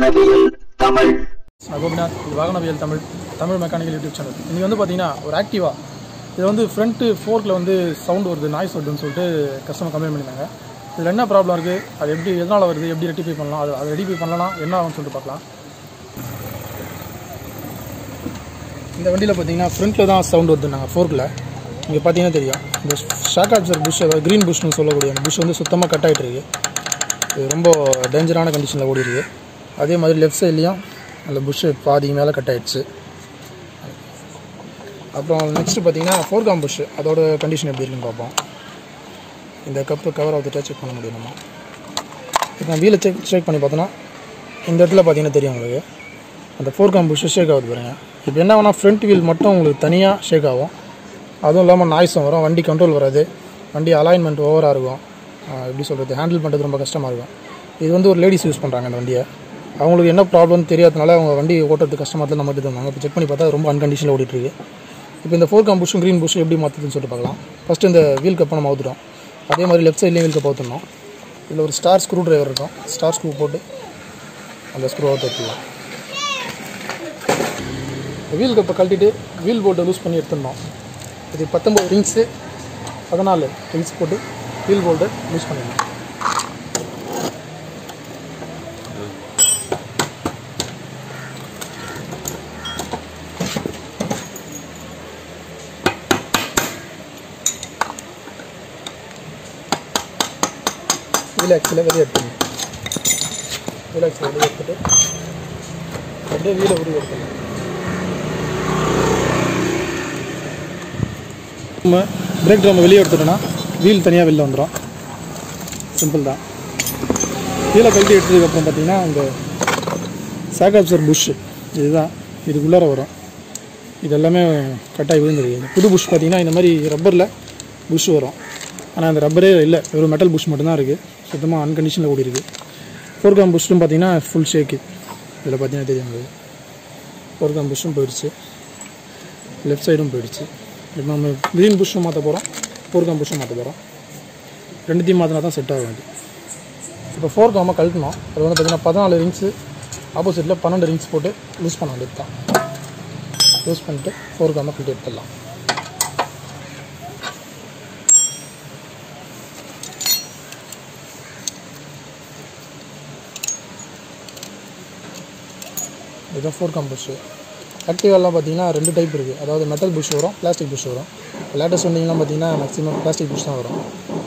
வாகனவியல் தமிழ் நான் கோபிநாத் இது வாகனவியல் Tamil Tamil mechanical YouTube channel இன்றைக்கி வந்து பார்த்தீங்கன்னா ஒரு ஆக்டிவா இது வந்து ஃப்ரண்ட்டு ஃபோர்க்கில் வந்து சவுண்ட் வருது நாய்ஸ் வருதுன்னு சொல்லிட்டு கஸ்டமர் கம்ப்ளைண்ட் பண்ணியிருந்தாங்க இதில் என்ன ப்ராப்ளம் இருக்குது அது எப்படி எதனால் வருது எப்படி ரெட்டிஃபை பண்ணலாம் அது அதை ரெட்டிஃபை பண்ணலாம் என்ன ஆகும்னு சொல்லிட்டு பார்க்கலாம் இந்த வண்டியில் பார்த்தீங்கன்னா ஃப்ரண்ட்டில் தான் சவுண்ட் வருது நாங்கள் ஃபோர்க்கில் இங்கே பார்த்தீங்கன்னா தெரியும் இந்த ஷாக் ஆப்சர் புஷ் அதாவது க்ரீன் புஷ்னு சொல்லக்கூடிய அந்த புஷ் வந்து சுத்தமாக கட் ஆகிட்டு இருக்கு இது ரொம்ப டேஞ்சரான கண்டிஷனில் ஓடி இருக்கு அதே மாதிரி லெஃப்ட் சைட்லேயும் அந்த புஷ்ஷு பாதி மேலே கட் ஆயிடுச்சு அப்புறம் நெக்ஸ்ட்டு பார்த்தீங்கன்னா ஃபோர் காம் புஷ் அதோட கண்டிஷன் எப்படி இருக்குன்னு பார்ப்போம் இந்த கப்பு கவர் ஆகுதுட்டா செக் பண்ண முடியும் நம்ம இப்போ நான் வீலை செக் செக் பண்ணி பார்த்தோன்னா இந்த இடத்துல பார்த்தீங்கன்னா தெரியும் உங்களுக்கு அந்த ஃபோர் காம் புஷ் ஷேக் ஆகுது பாருங்க இப்போ என்ன வேணால் ஃப்ரண்ட் வீல் மட்டும் உங்களுக்கு தனியாக ஷேக் ஆகும் அதுவும் இல்லாமல் நாய்ஸும் வரும் வண்டி கண்ட்ரோல் வராது வண்டி அலைன்மெண்ட் ஓவராக இருக்கும் ஆஹ் எப்படி சொல்கிறது ஹேண்டில் பண்ணுறது ரொம்ப கஷ்டமாக இருக்கும் இது வந்து ஒரு லேடிஸ் யூஸ் பண்ணுறாங்க இந்த வண்டியை அவங்களுக்கு என்ன ப்ராப்ளம்னு தெரியாதனால அவங்க வண்டி ஓட்டுறது கஷ்டமாக இருந்தால் நம்ம இருந்தாங்க இப்போ செக் பண்ணி பார்த்தா அது ரொம்ப அன்கண்டிஷனில் ஓடிட்டுருக்கு இப்போ இந்த ஃபோர் காம் புஷும் க்ரீன் புஷும் எப்படி மாற்றுதுன்னு சொல்லிட்டு பார்க்கலாம் ஃபஸ்ட்டு இந்த வீல் கப்பை நம்ம அவுத்துட்டோம் அதே மாதிரி லெஃப்ட் சைட்லேயும் வீல் கப் அவுத்துடணும் இதில் ஒரு ஸ்டார் ஸ்க்ரூ டிரைவர் இருக்கும் ஸ்டார் ஸ்க்ரூ போட்டு அந்த ஸ்க்ரூ அவுத்து எடுத்துடலாம் வீல் கப்பை கழட்டிட்டு வீல் போல்ட்டை லூஸ் பண்ணி எடுத்துடணும் இது பத்தொம்பது ரிங்ஸு பதினாலு ரிங்ஸ் போட்டு வீல் போல்ட்டை லூஸ் பண்ணிடணும் வீல் ஆக்சில் வெளியே எடுத்துடணும் வீல் ஆக்சில் வெளியே எடுத்துட்டு அப்படியே வீலை உருவி எடுத்துடணும் நம்ம பிரேக் ட்ரம் வெளியே எடுத்துட்டோன்னா வீல் தனியாக வெளில வந்துடும் சிம்பிள் தான் வீலை கழட்டி எடுத்ததுக்கப்புறம் பார்த்தீங்கன்னா இந்த சாகாப்சர் புஷ் இதுதான் இதுக்குள்ளார வரும் இது எல்லாமே கட்டாகி விழுந்துருக்கு புது புஷ் பார்த்தீங்கன்னா இந்த மாதிரி ரப்பரில் புஷ் வரும் ஆனால் அந்த ரப்பரே இல்லை வெறும் மெட்டல் புஷ் மட்டும்தான் இருக்குது சுத்தமாக அன்கண்டிஷனில் ஓடி இருக்குது ஃபோர் காம் புஷ்டும் பார்த்தீங்கன்னா ஃபுல் ஷேக்கு இதில் பார்த்தீங்கன்னா தெரியும் உங்களுக்கு ஃபோர் காம் புஷ்ஷும் போயிடுச்சு லெஃப்ட் சைடும் போயிடுச்சு இப்போ நம்ம க்ரீன் புஷ்ஷும் மாற்ற போகிறோம் ஃபோர் காம் புஷ்ஷும் மாற்ற போகிறோம் ரெண்டுத்தையும் மாற்றினா தான் செட் ஆக வேண்டியது இப்போ ஃபோர் காமாக கழட்டணும் அது வந்து பார்த்தீங்கன்னா பதினாலு ரிங்ஸு ஆப்போசிட்டில் பன்னெண்டு ரிங்ஸ் போட்டு லூஸ் பண்ண வேண்டியது தான் லூஸ் பண்ணிட்டு ஃபோர் காமாக கழட்டி எடுத்துடலாம் இதுதான் ஃபோர் காம் புஷ்ஷு ஆக்டிவாலாம் பார்த்தீங்கன்னா ரெண்டு டைப் இருக்குது அதாவது மெட்டல் புஷ் வரும் பிளாஸ்டிக் புஷ் வரும் லேட்டஸ்ட் வண்டிங்கலாம் பார்த்தீங்கன்னா மேக்ஸிமம் பிளாஸ்டிக் புஷ் தான் வரும்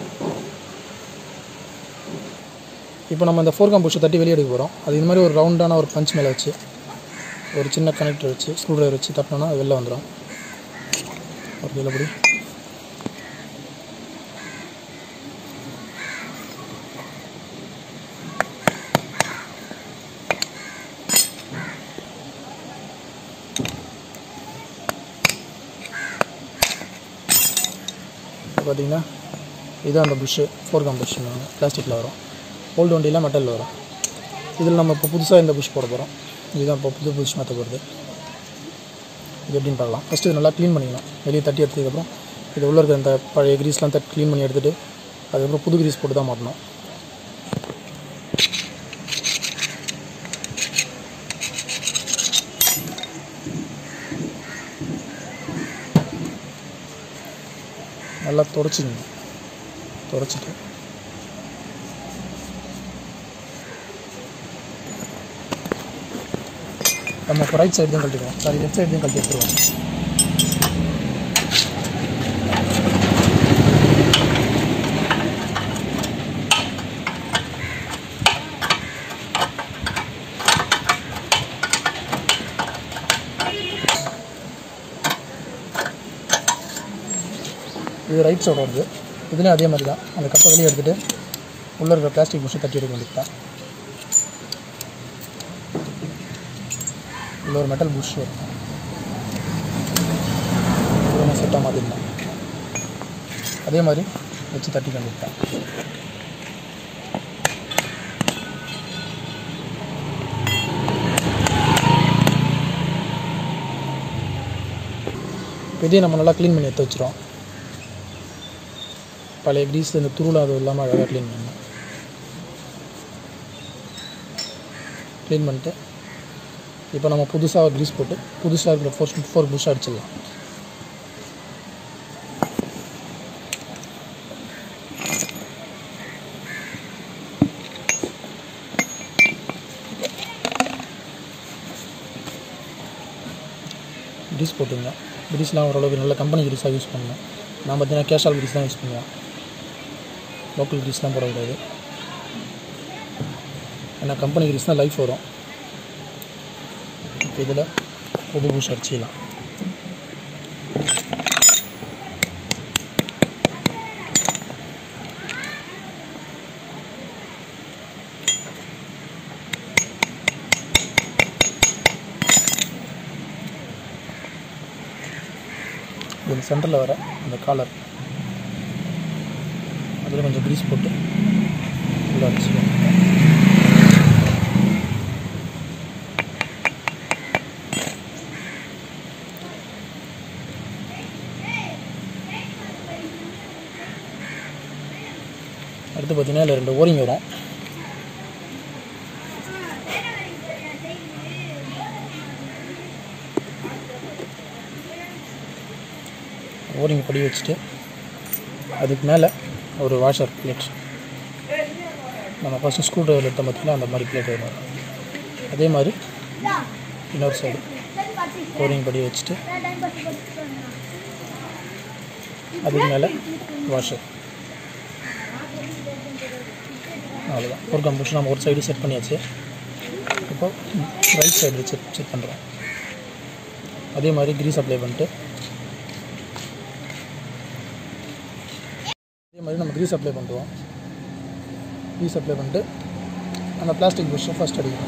இப்போ நம்ம இந்த ஃபோர் காம் புஷை தட்டி வெளியே எடுக்க போகிறோம் அது இந்த மாதிரி ஒரு ரவுண்டான ஒரு பஞ்ச் மேலே வச்சு ஒரு சின்ன கனெக்டர் வச்சு ஸ்க்ரூ ட்ரைவர் வச்சு தட்டினோன்னா அது வெளில வந்துடும் ஒரு கீழப்படி பார்த்தீங்கன்னா இதுதான் அந்த புஷ்ஷு ஃபோர் காம் புஷ் பிளாஸ்டிக்கில் வரும் ஓல்டு வண்டியில் மெட்டலில் வரும் இதில் நம்ம இப்போ புதுசாக இந்த புஷ் போட போகிறோம் இதுதான் இப்போ புது புஷ் மாற்ற போகிறது இது எப்படின்னு பார்க்கலாம் ஃபஸ்ட்டு இது நல்லா க்ளீன் பண்ணிக்கணும் வெளியே தட்டி எடுத்ததுக்கப்புறம் இது உள்ள இருக்க இந்த பழைய கிரீஸ்லாம் தட்டி க்ளீன் பண்ணி எடுத்துகிட்டு அதுக்கப்புறம் புது கிரீஸ் போட்டு தான் மாட்டணும் நல்லா தொடச்சிங்க தொடச்சிட்டு நம்ம இப்போ ரைட் சைடு தான் கழட்டிடுவோம் சாரி லெஃப்ட் சைடு தான் கழட்டி எடுத்துருவோம் இது ரைட் சைடு வருது இதுலேயும் அதே மாதிரி தான் அந்த கப்பை வெளியே எடுத்துகிட்டு உள்ளே இருக்கிற பிளாஸ்டிக் புஷை தட்டி எடுக்க வேண்டியது தான் இதில் ஒரு மெட்டல் புஷ் வரும் இது நம்ம செட்டாக மாற்றிடலாம் அதே மாதிரி வச்சு தட்டி வேண்டியது தான் இதையும் நம்ம நல்லா க்ளீன் பண்ணி எடுத்து வச்சிரும் பழைய க்ரீஸ் இந்த துருள் அது இல்லாமல் அழகாக க்ளீன் பண்ணணும் க்ளீன் பண்ணிட்டு இப்போ நம்ம புதுசாக க்ரீஸ் போட்டு புதுசாக இருக்கிற ஃபோர் ஃபோர் புஷ் அடிச்சிடலாம் கிரீஸ் போட்டுங்க கிரீஸ்லாம் ஓரளவுக்கு நல்ல கம்பெனி கிரீஸாக யூஸ் பண்ணணும் நான் பார்த்தீங்கன்னா கேஷால் கிரீஸ் தான் யூஸ் பண்ணுவேன் லோக்கல் கிரீஸ்லாம் போடக்கூடாது ஏன்னா கம்பெனி கிரீஸ் தான் லைஃப் வரும் இப்போ இதில் புது பூஸ் அடிச்சிடலாம் இதில் சென்டரில் வர அந்த காலர் அதில் கொஞ்சம் க்ரீஸ் போட்டு உள்ள அடிச்சுக்கணும் அடுத்து பார்த்தீங்கன்னா இதில் ரெண்டு ஓரிங் வரும் ஓரிங் படி வச்சுட்டு அதுக்கு மேலே ஒரு வாஷர் பிளேட் நம்ம ஃபஸ்ட்டு ஸ்க்ரூ ட்ரைவர் எடுத்த பார்த்தீங்கன்னா அந்த மாதிரி பிளேட் வரும் அதே மாதிரி இன்னொரு சைடு ஓரிங் படி வச்சுட்டு அதுக்கு மேலே வாஷர் அவ்வளோதான் ஒரு கம்பூஷன் நம்ம ஒரு சைடு செட் பண்ணியாச்சு இப்போ ரைட் சைடு செட் செட் பண்ணுறோம் அதே மாதிரி க்ரீஸ் அப்ளை பண்ணிட்டு அதே மாதிரி நம்ம க்ரீஸ் அப்ளை பண்ணுறோம் க்ரீஸ் அப்ளை பண்ணிட்டு அந்த பிளாஸ்டிக் புஷ்ஷை ஃபஸ்ட் அடிக்கணும்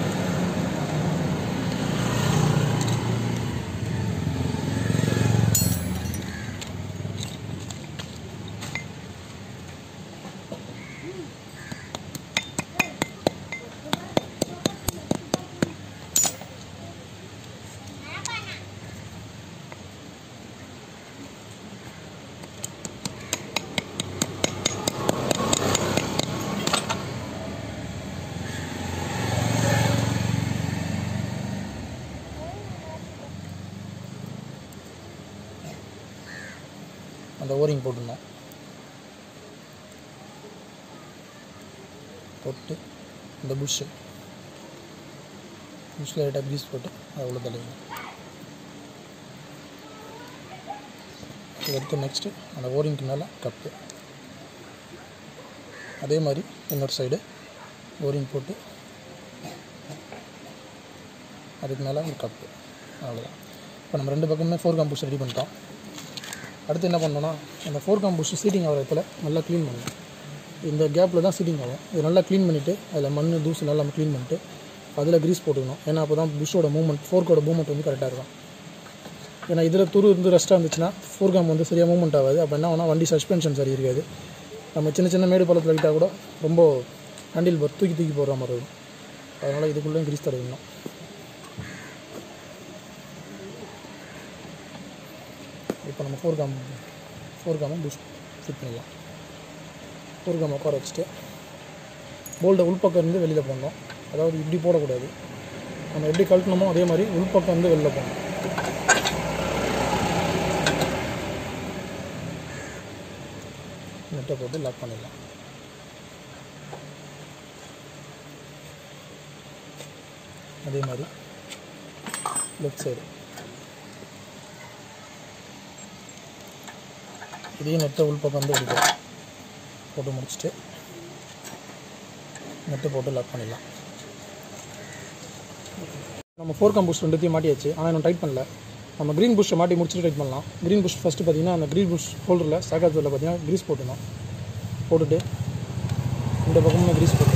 அந்த ஓரிங் போட்டுருந்தோம் போட்டு இந்த புஷ்ஷு புஷ்ஷில் லைட்டாக க்ரீஸ் போட்டு அதை உள்ள தள்ளிடணும் அடுத்து நெக்ஸ்ட்டு அந்த ஓரிங்க்கு மேலே கப்பு அதே மாதிரி இன்னொரு சைடு ஓரிங் போட்டு அதுக்கு மேலே ஒரு கப்பு அவ்வளோதான் இப்போ நம்ம ரெண்டு பக்கமுமே ஃபோர் காம்பூஸ் ரெடி பண்ணிட்டோம் அடுத்து என்ன பண்ணோன்னா அந்த ஃபோர் காம்பூஸ் சீட்டிங் ஆகிற இடத்துல நல்லா க்ளீன் பண்ணணும் இந்த கேப்பில் தான் சீட்டிங் ஆகும் இது நல்லா க்ளீன் பண்ணிவிட்டு அதில் மண் தூசு நல்லா நம்ம க்ளீன் பண்ணிட்டு அதில் க்ரீஸ் போட்டுக்கணும் ஏன்னா அப்போ தான் புஷ்ஷோட மூவ்மெண்ட் ஃபோர்க்கோட மூவ்மெண்ட் வந்து கரெக்டாக இருக்கும் ஏன்னா இதில் துரு இருந்து ரெஸ்ட்டாக இருந்துச்சுன்னா ஃபோர் காம் வந்து சரியாக மூவ்மெண்ட் ஆகாது அப்போ என்ன ஆகும்னா வண்டி சஸ்பென்ஷன் சரி இருக்காது நம்ம சின்ன சின்ன மேடு பள்ளத்தில் விட்டால் கூட ரொம்ப ஹேண்டில் பர் தூக்கி தூக்கி போடுற மாதிரி இருக்கும் அதனால் இதுக்குள்ளேயும் க்ரீஸ் தடவிடணும் இப்போ நம்ம ஃபோர் காம் ஃபோர் காமும் பூஸ்ட் ஃபிட் பண்ணலாம் ஃபோர் காம் உட்கார வச்சுட்டு போல்ட்டை உள்பக்கம் இருந்து வெளியில் போடணும் அதாவது இப்படி போடக்கூடாது நம்ம எப்படி கழட்டணுமோ அதே மாதிரி உள்பக்கம் வந்து வெளில போகணும் நெட்டை போட்டு லாக் பண்ணிடலாம் அதே மாதிரி லெஃப்ட் சைடு இதையும் நெட்டை உள்பக்கம் வந்து எடுக்கும் போட்டு முடிச்சுட்டு நெட்டு போட்டு லாக் பண்ணிடலாம் நம்ம ஃபோர் கம்பூஸ் ரெண்டுத்தையும் மாட்டியாச்சு ஆனால் இன்னும் டைட் பண்ணல நம்ம க்ரீன் புஷ்ஷை மாட்டி முடிச்சுட்டு டைட் பண்ணலாம் க்ரீன் புஷ் ஃபஸ்ட்டு பார்த்தீங்கன்னா அந்த க்ரீன் புஷ் ஹோல்டரில் சாக்காத்தூரில் பார்த்தீங்கன்னா க்ரீஸ் போட்டுடணும் போட்டுட்டு இந்த பக்கமும் க்ரீஸ் போட்டுடணும்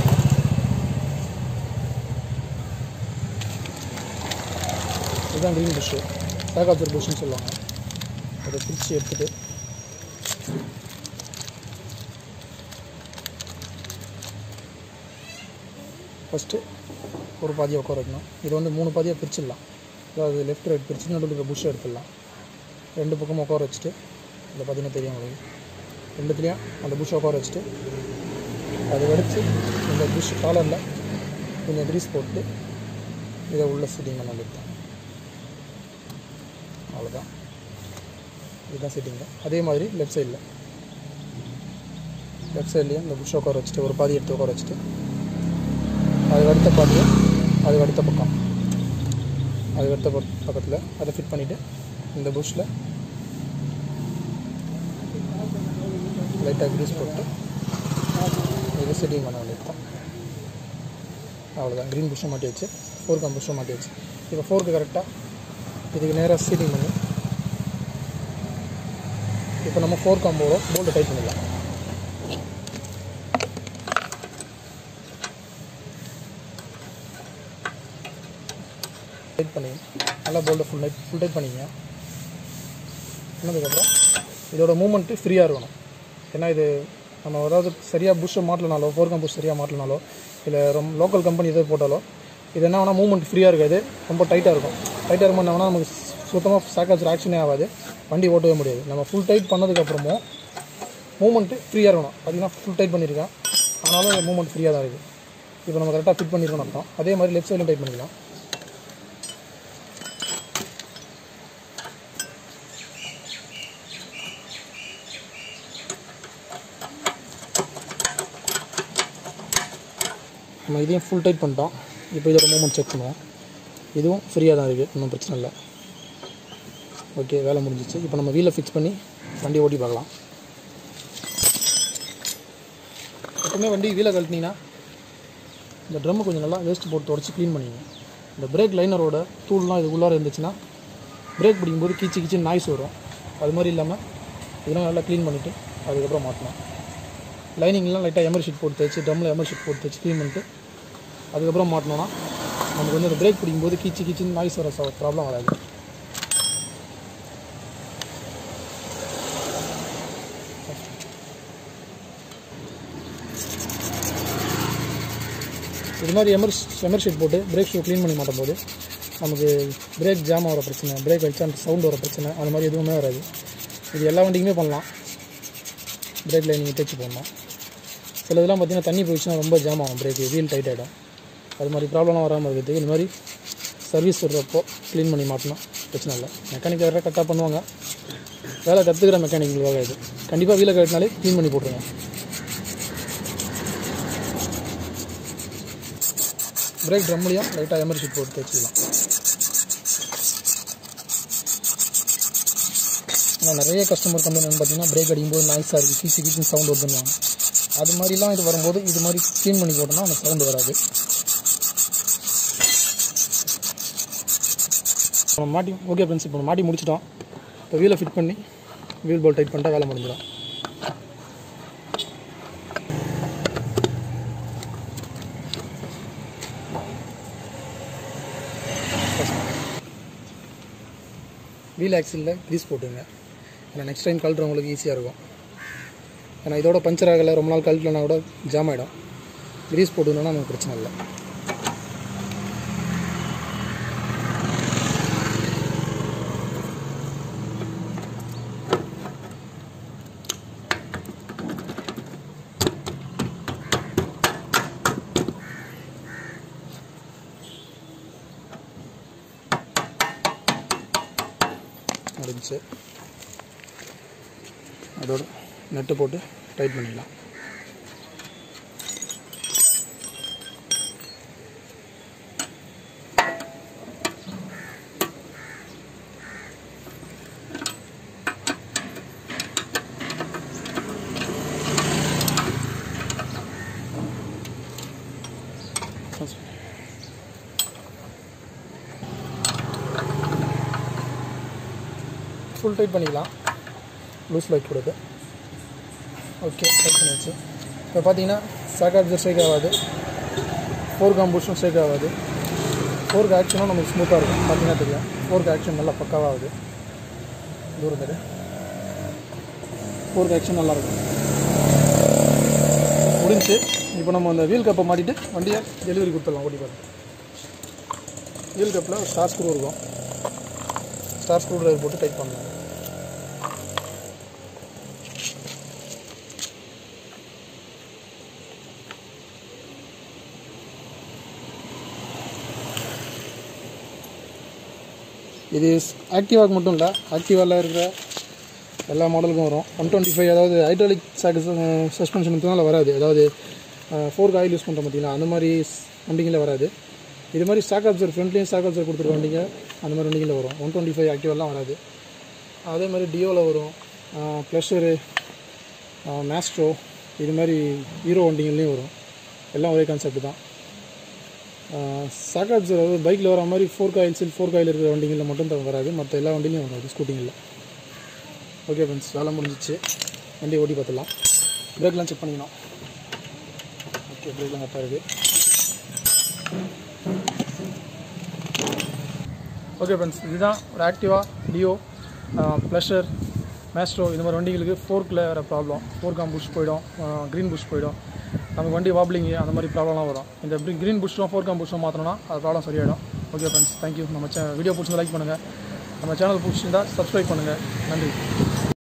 இதுதான் க்ரீன் புஷ்ஷு சாக்காத்தூர் புஷ்ஷுன்னு சொல்லுவாங்க அதை பிரித்து எடுத்துகிட்டு ஃபஸ்ட்டு ஒரு பாதியை உட்கார வைக்கணும் இது வந்து மூணு பாதியாக பிரிச்சிடலாம் அதாவது லெஃப்ட் ரைட் பிரித்து நடுவில் இருக்க புஷ் எடுத்துடலாம் ரெண்டு பக்கமும் உட்கார வச்சுட்டு இந்த பார்த்தீங்கன்னா தெரியும் உங்களுக்கு ரெண்டுத்துலேயும் அந்த புஷ் உட்கார வச்சுட்டு அதை எடுத்து இந்த புஷ் காலரில் கொஞ்சம் கிரீஸ் போட்டு இதை உள்ள செட்டிங் பண்ண வேண்டியது அவ்வளோதான் இதுதான் செட்டிங்க அதே மாதிரி லெஃப்ட் சைடில் லெஃப்ட் சைட்லேயும் இந்த புஷ் உட்கார வச்சுட்டு ஒரு பாதி எடுத்து உட்கார வச்சுட்டு அதுக்கு அடுத்த பாதி அதுக்கு அடுத்த பக்கம் அதுக்கு அடுத்த பக்- பக்கத்தில் அதை ஃபிட் பண்ணிவிட்டு இந்த புஷ்ஷில் லைட்டாக கிரீஸ் போட்டு இதை செட்டிங் பண்ண வேண்டியது அவ்வளோதான் க்ரீன் புஷ்ஷும் மாட்டியாச்சு ஃபோர் கம் புஷ்ஷும் மாட்டியாச்சு இப்போ ஃபோர்க்கு கரெக்டாக இதுக்கு நேராக சீட்டிங் பண்ணி இப்போ நம்ம ஃபோர் காம்போட போல்ட்டை டைட் பண்ணிடலாம் டைட் பண்ணி நல்லா போல்ட்டை ஃபுல் டைட் ஃபுல் டைட் பண்ணிங்க பண்ணதுக்கப்புறம் இதோட மூமெண்ட்டு ஃப்ரீயாக இருக்கணும் ஏன்னா இது நம்ம அதாவது சரியாக புஷ்ஷை மாட்டலனாலோ ஃபோர் கம் புஷ் சரியாக மாட்டலனாலோ இல்லை ரொம்ப லோக்கல் கம்பெனி எதாவது போட்டாலோ இது என்ன வேணால் மூமெண்ட் ஃப்ரீயாக இருக்காது ரொம்ப டைட்டாக இருக்கும் டைட்டாக இருக்கும் என்ன வேணால் நமக்கு சுத்தமாக சாக்காச்சு ஆக்ஷனே ஆகாது வண்டி ஓட்டவே முடியாது நம்ம ஃபுல் டைட் பண்ணதுக்கப்புறமும் மூமெண்ட்டு ஃப்ரீயாக இருக்கணும் பார்த்தீங்கன்னா ஃபுல் டைட் பண்ணியிருக்கேன் ஆனாலும் மூமெண்ட் ஃப்ரீயாக தான் இருக்குது இப்போ நம்ம கரெக்டாக ஃபிட் பண்ணியிருக்கோம் அர்த்தம் அதே மாதிரி லெஃப்ட் சைடும் டைட் பண்ணிக்கலாம் நம்ம இதையும் ஃபுல் டைட் பண்ணிட்டோம் இப்போ இதோட மூமெண்ட் செக் பண்ணுவோம் இதுவும் ஃப்ரீயாக தான் இருக்குது ஒன்றும் பிரச்சனை இல்லை ஓகே வேலை முடிஞ்சிச்சு இப்போ நம்ம வீலை ஃபிக்ஸ் பண்ணி வண்டி ஓட்டி பார்க்கலாம் எப்பவுமே வண்டி வீலை கழட்டினீங்கன்னா இந்த ட்ரம்மை கொஞ்சம் நல்லா வேஸ்ட் போட்டு தொடச்சி க்ளீன் பண்ணிங்க இந்த பிரேக் லைனரோட தூள்லாம் இது உள்ளார இருந்துச்சுன்னா பிரேக் பிடிக்கும்போது கீச்சு கீச்சு நாய்ஸ் வரும் அது மாதிரி இல்லாமல் இதெல்லாம் நல்லா க்ளீன் பண்ணிவிட்டு அதுக்கப்புறம் மாட்டணும் லைனிங்லாம் லைட்டாக எமர் ஷீட் போட்டு தேய்ச்சி ட்ரம்மில் எமர் ஷீட் போட்டு தேய்ச்சி க்ளீன் பண்ணிட்டு அதுக்கப்புறம் மாட்டினோன்னா நமக்கு வந்து அந்த பிரேக் பிடிக்கும்போது கீச்சு கீச்சுன்னு நாய்ஸ் வர ப்ராப்ளம் வராது இது மாதிரி எமர் எமர் ஷீட் போட்டு பிரேக் ஷூ க்ளீன் பண்ணி மாட்டும் போது நமக்கு பிரேக் ஜாம் ஆகிற பிரச்சனை பிரேக் அடிச்சா அந்த சவுண்ட் வர பிரச்சனை அந்த மாதிரி எதுவுமே வராது இது எல்லா வண்டிக்குமே பண்ணலாம் பிரேக் லைனிங் தேய்ச்சி போடணும் சில இதெல்லாம் பார்த்தீங்கன்னா தண்ணி போயிடுச்சுன்னா ரொம்ப ஜாம் ஆகும் பிரேக் வீல் டைட் ஆகிடும் அது மாதிரி ப்ராப்ளம்லாம் வராமல் இருக்கிறதுக்கு இந்த மாதிரி சர்வீஸ் விடுறப்போ க்ளீன் பண்ணி மாட்டணும் பிரச்சனை இல்லை மெக்கானிக் வேறு கரெக்டாக பண்ணுவாங்க வேலை கற்றுக்கிற மெக்கானிக்களுக்காக இது கண்டிப்பாக வீலை கட்டினாலே க்ளீன் பண்ணி போட்டுருங்க பிரேக் ட்ரம்லையும் லைட்டாக எமர் ஷீட் போட்டு தேய்ச்சிக்கலாம் ஆனால் நிறைய கஸ்டமர் கம்ப்ளைண்ட் பார்த்தீங்கன்னா பிரேக் அடிக்கும்போது நாய்ஸாக இருக்குது கீச்சு கீச்சுன்னு சவுண்ட் வருதுன்னுவாங்க அது மாதிரிலாம் இது வரும்போது இது மாதிரி க்ளீன் பண்ணி போட்டோம்னா அந்த சவுண்டு வராது நம்ம மாட்டி ஓகே ஃப்ரெண்ட்ஸ் இப்போ நம்ம மாட்டி முடிச்சிட்டோம் இப்போ வீலை ஃபிட் பண்ணி வீல் போல் டைட் பண்ணிட்டா வேலை முடிஞ்சிடும் வீல் ஆக்சிலில் கிரீஸ் போட்டுங்க ஏன்னா நெக்ஸ்ட் டைம் கழட்டுறவங்களுக்கு ஈஸியாக இருக்கும் ஏன்னா இதோட பஞ்சர் ஆகலை ரொம்ப நாள் கழட்டலனா கூட ஜாம் ஆகிடும் கிரீஸ் போட்டுக்கணுன்னா நமக்கு பிரச்சனை இல்லை முடிஞ்சு அதோட நெட்டு போட்டு டைட் பண்ணிக்கலாம் ஃபுல் டைட் பண்ணிக்கலாம் லூஸில் வைக்கக்கூடாது ஓகே டைட் பண்ணியாச்சு இப்போ பார்த்தீங்கன்னா சாக்காப்ஜர் ஸ்ட்ரைக் ஆகாது ஃபோர் காம்பூஷும் ஸ்ட்ரைக் ஆகாது ஃபோர்க் ஆக்ஷனும் நமக்கு ஸ்மூத்தாக இருக்கும் பார்த்தீங்கன்னா தெரியும் ஃபோர்க் ஆக்ஷன் நல்லா பக்காவாக ஆகுது தூரம் தெரியும் ஃபோர்க் ஆக்ஷன் நல்லாயிருக்கும் முடிஞ்சு இப்போ நம்ம அந்த வீல் கப்பை மாட்டிட்டு வண்டியை டெலிவரி கொடுத்துடலாம் ஓட்டி பார்த்து வீல் கப்பில் ஒரு ஸ்டார் ஸ்க்ரூ இருக்கும் ஸ்டார் ஸ்க்ரூ ட்ரைவர் போட்டு டைட் பண்ணலாம் இது ஆக்டிவாக்கு மட்டும் இல்லை ஆக்டிவாவில் இருக்கிற எல்லா மாடலுக்கும் வரும் ஒன் டுவெண்ட்டி ஃபைவ் அதாவது ஹைட்ராலிக் சாக்கு சஸ்பென்ஷன் மட்டும்னால வராது அதாவது ஃபோர்க் ஆயில் யூஸ் பண்ணுறோம் பார்த்தீங்களா அந்த மாதிரி வண்டிங்களில் வராது இது மாதிரி ஸ்டாக் அப்சர் ஃப்ரண்ட்லேயும் ஸ்டாக் அப்சர் கொடுத்துருக்க வண்டிங்க அந்த மாதிரி வண்டிங்களில் வரும் ஒன் டுவெண்ட்டி ஃபைவ் ஆக்டிவெல்லாம் வராது அதே மாதிரி டியோவில் வரும் ப்ளஷரு மேஸ்ட்ரோ இது மாதிரி ஹீரோ வண்டிங்கள்லேயும் வரும் எல்லாம் ஒரே கான்செப்ட் தான் ஸ்டாக் அப்சர் அதாவது பைக்கில் வர மாதிரி ஃபோர் காயில்ஸில் ஃபோர் காயில் இருக்கிற வண்டிங்களில் மட்டும் தான் வராது மற்ற எல்லா வண்டிலையும் வராது ஸ்கூட்டிங்களில் ஓகே ஃப்ரெண்ட்ஸ் வேலை முடிஞ்சிச்சு வண்டியை ஓட்டி பார்த்துடலாம் பிரேக்லாம் செக் பண்ணிக்கணும் ஓகே பிரேக்லாம் கரெக்டாக இருக்குது ஓகே ஃப்ரெண்ட்ஸ் இதுதான் ஒரு ஆக்டிவா டியோ ப்ளஷர் மேஸ்ட்ரோ இந்த மாதிரி வண்டிகளுக்கு ஃபோர்க்கில் வர ப்ராப்ளம் ஃபோர்க் ஆம் புஷ் போயிடும் க்ரீன் புஷ் போயிடும் நமக்கு வண்டி வாப்ளிங்கு அந்த மாதிரி ப்ராப்ளம்லாம் வரும் இந்த க்ரீன் புஷ்ஷும் ஃபோர்க் ஆம் புஷ்ஷும் மாற்றணும்னா அது ப்ராப்ளம் சரியாயிடும் ஓகே ஃப்ரெண்ட்ஸ் தேங்க்யூ நம்ம சே வீடியோ பிடிச்சி லைக் பண்ணுங்கள் நம்ம சேனல் பிடிச்சிருந்தா சப்ஸ்கிரைப் பண்ணுங்கள் நன்றி